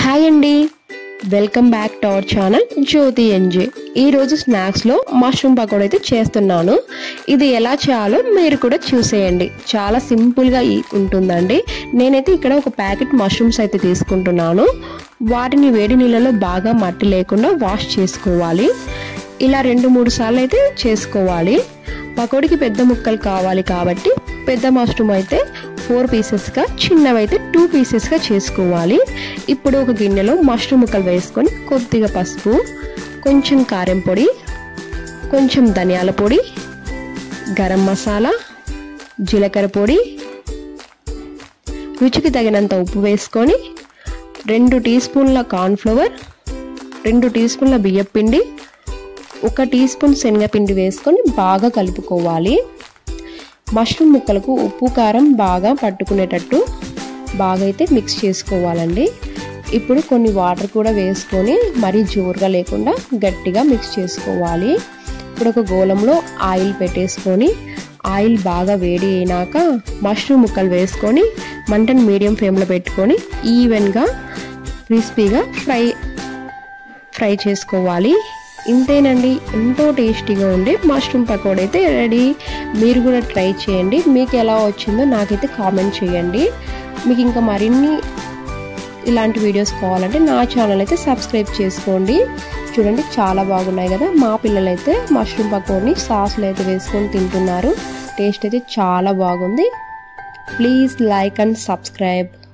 hi అండి welcome back to our channel Jyothi NJ ఈరోజు స్నాక్స్లో మష్రూమ్ పకోడీ అయితే చేస్తున్నాను ఇది ఎలా చేయాలో మీరు కూడా చూసేయండి చాలా సింపుల్గా ఈ- ఉంటుందండి నేనైతే ఇక్కడ ఒక ప్యాకెట్ మష్రూమ్స్ అయితే తీసుకుంటున్నాను వాటిని వేడి నీళ్ళలో బాగా మట్టి లేకుండా వాష్ చేసుకోవాలి ఇలా రెండు మూడు సార్లు అయితే చేసుకోవాలి పకోడీకి పెద్ద ముక్కలు కావాలి కాబట్టి పెద్ద మష్రూమ్ అయితే ఫోర్ పీసెస్గా చిన్నవైతే టూ పీసెస్గా చేసుకోవాలి ఇప్పుడు ఒక గిన్నెలో మష్రూమ్ ముక్కలు వేసుకొని కొద్దిగా పసుపు కొంచెం కారం పొడి కొంచెం ధనియాల పొడి గరం మసాలా జీలకర్ర పొడి రుచికి తగినంత ఉప్పు వేసుకొని రెండు టీ స్పూన్ల కార్న్ఫ్లవర్ రెండు టీ స్పూన్ల బియ్యపిండి ఒక టీ స్పూన్ శనగపిండి వేసుకొని బాగా కలుపుకోవాలి మష్రూమ్ ముక్కలకు ఉప్పు కారం బాగా పట్టుకునేటట్టు బాగా అయితే మిక్స్ చేసుకోవాలండి ఇప్పుడు కొన్ని వాటర్ కూడా వేసుకొని మరీ జోరుగా లేకుండా గట్టిగా మిక్స్ చేసుకోవాలి ఇప్పుడు ఒక గోళంలో ఆయిల్ పెట్టేసుకొని ఆయిల్ బాగా వేడి అయినాక మష్రూమ్ ముక్కలు వేసుకొని మంటను మీడియం ఫ్లేమ్లో పెట్టుకొని ఈవెన్గా క్రిస్పీగా ఫ్రై ఫ్రై చేసుకోవాలి ఇంతేనండి ఎంతో టేస్టీగా ఉండే మష్రూమ్ పకోడీ అయితే రెడీ మీరు కూడా ట్రై చేయండి మీకు ఎలా వచ్చిందో నాకైతే కామెంట్ చేయండి మీకు ఇంకా మరిన్ని ఇలాంటి వీడియోస్ కావాలంటే నా ఛానల్ అయితే సబ్స్క్రైబ్ చేసుకోండి చూడండి చాలా బాగున్నాయి కదా మా పిల్లలు అయితే మష్రూమ్ పకోడీని సాస్లు అయితే వేసుకొని తింటున్నారు టేస్ట్ అయితే చాలా బాగుంది ప్లీజ్ లైక్ అండ్ సబ్స్క్రైబ్